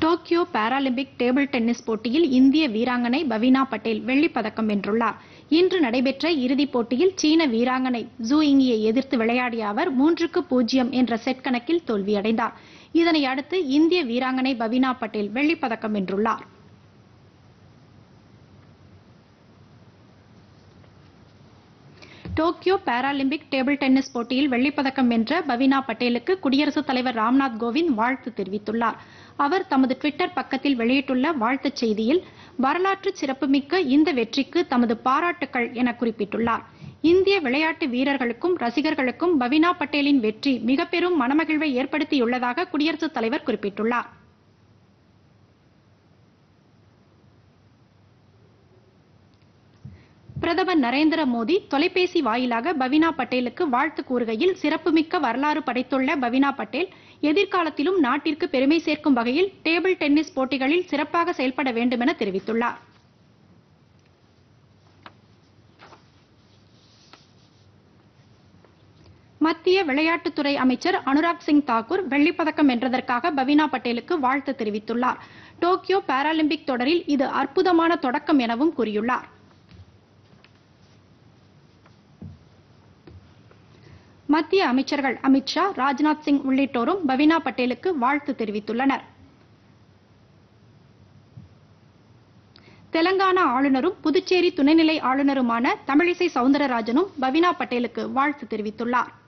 Tokyo Paralympic table tennis போட்டியில் இந்திய வீராங்கனை பவீனா பட்டேல் வெள்ளிப் பதக்கம் வென்றுள்ளார் இன்று நடைபெற்ற இறுதிப் போட்டியில் சீன வீராங்கனை ஜூ இங்கியை எதிர்த்து விளையாடிய அவர் மூன்றுக்கு பூஜ்ஜியம் என்ற செட் கணக்கில் தோல்வியடைந்தார் இதனை அடுத்து இந்திய வீராங்கனை பவீனா பட்டேல் வெள்ளிப் பதக்கம் வென்றுள்ளார் டோக்கியோ பாராலிம்பிக் டேபிள் டென்னிஸ் போட்டியில் வெள்ளிப்பதக்கம் வென்ற பவீனா பட்டேலுக்கு குடியரசுத் தலைவர் ராம்நாத் கோவிந்த் வாழ்த்து தெரிவித்துள்ளார் அவர் தமது ட்விட்டர் பக்கத்தில் வெளியிட்டுள்ள வாழ்த்துச் செய்தியில் வரலாற்று சிறப்புமிக்க இந்த வெற்றிக்கு தமது பாராட்டுக்கள் என குறிப்பிட்டுள்ளார் இந்திய விளையாட்டு வீரர்களுக்கும் ரசிகர்களுக்கும் பவீனா பட்டேலின் வெற்றி மிக பெரும் மனமகிழ்வை ஏற்படுத்தியுள்ளதாக குடியரசுத் தலைவர் குறிப்பிட்டுள்ளார் பிரதமர் நரேந்திர மோடி தொலைபேசி வாயிலாக பவீனா பட்டேலுக்கு வாழ்த்து கூறுகையில் சிறப்புமிக்க வரலாறு படைத்துள்ள பவீனா பட்டேல் எதிர்காலத்திலும் நாட்டிற்கு பெருமை சேர்க்கும் வகையில் டேபிள் டென்னிஸ் போட்டிகளில் சிறப்பாக செயல்பட வேண்டும் என தெரிவித்துள்ளார் மத்திய விளையாட்டுத்துறை அமைச்சர் அனுராக் சிங் தாக்கூர் வெள்ளிப்பதக்கம் வென்றதற்காக பவீனா பட்டேலுக்கு வாழ்த்து தெரிவித்துள்ளார் டோக்கியோ பாராலிம்பிக் தொடரில் இது அற்புதமான தொடக்கம் எனவும் கூறியுள்ளார் மத்திய அமைச்சர்கள் அமித்ஷா ராஜ்நாத் சிங் உள்ளிட்டோரும் பவீனா பட்டேலுக்கு வாழ்த்து தெரிவித்துள்ளனர் தெலங்கானா ஆளுநரும் புதுச்சேரி துணைநிலை ஆளுநருமான தமிழிசை சவுந்தரராஜனும் பவீனா பட்டேலுக்கு வாழ்த்து தெரிவித்துள்ளார்